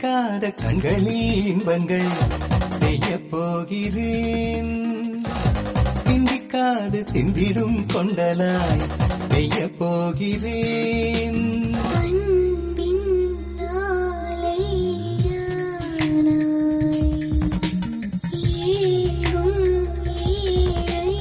சிந்திக்காத கண்களில் இன்பங்கள் செய்ய போகிறேன் சிந்திக்காது சிந்திடும் கொண்டலாய் செய்ய போகிறேன் அன்பின் ஆலையானாய் ஏங்கும் ஏழை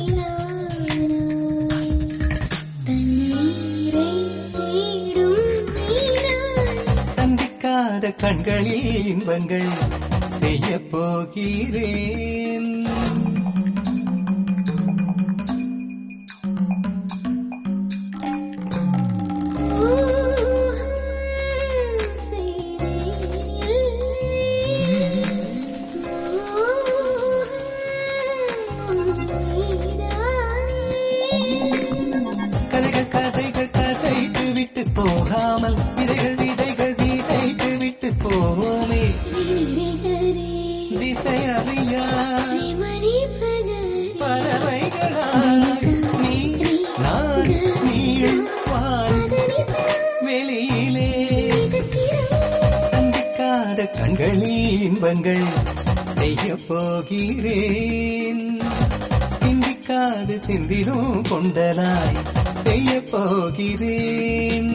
நானாய் தண்ணீரை தேடும் நீராய் சந்திக்காத கண்களில் இன்பங்கள் செய்ய போகிறேன் ஊஹம் செய்தேன் கதைகள் கதைகள் கதைத்து விட்டு போகாமல் விதைகள் விதைகள் விதைத்து விட்டு போவோமே திசை அறியா பறவைகளா நீ நான் நீயும் வான் வெளியிலே சந்திக்காத கண்களில் இன்பங்கள் செய்ய போகிறேன் சிந்திக்காது சிந்திடும் கொண்டலாய் செய்ய போகிறேன்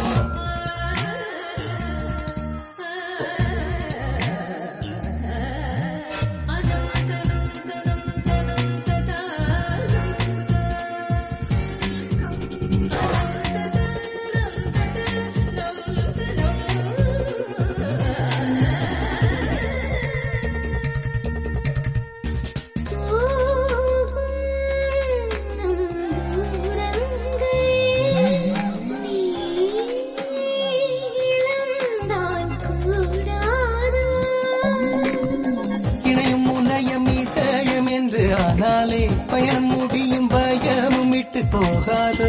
இணையும் முனையம் இதயம் என்று ஆனாலே பயணம் முடியும் பயமும் விட்டு போகாதோ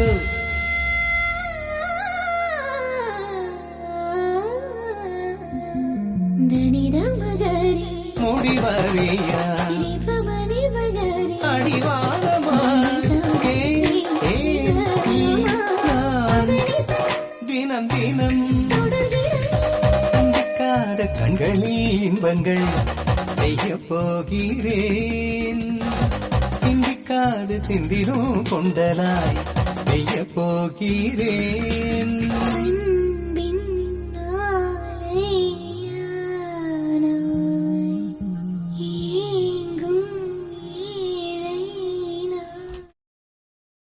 முடிவறியா அடிவாரமா ஏ, ஏ, நீ, நான் தினம் தினம் சந்திக்காத கண்களில் இன்பங்கள் செய்ய போகிறேன் சிந்திக்காது சிந்திடும் கொண்டலாய் செய்ய போகிறேன்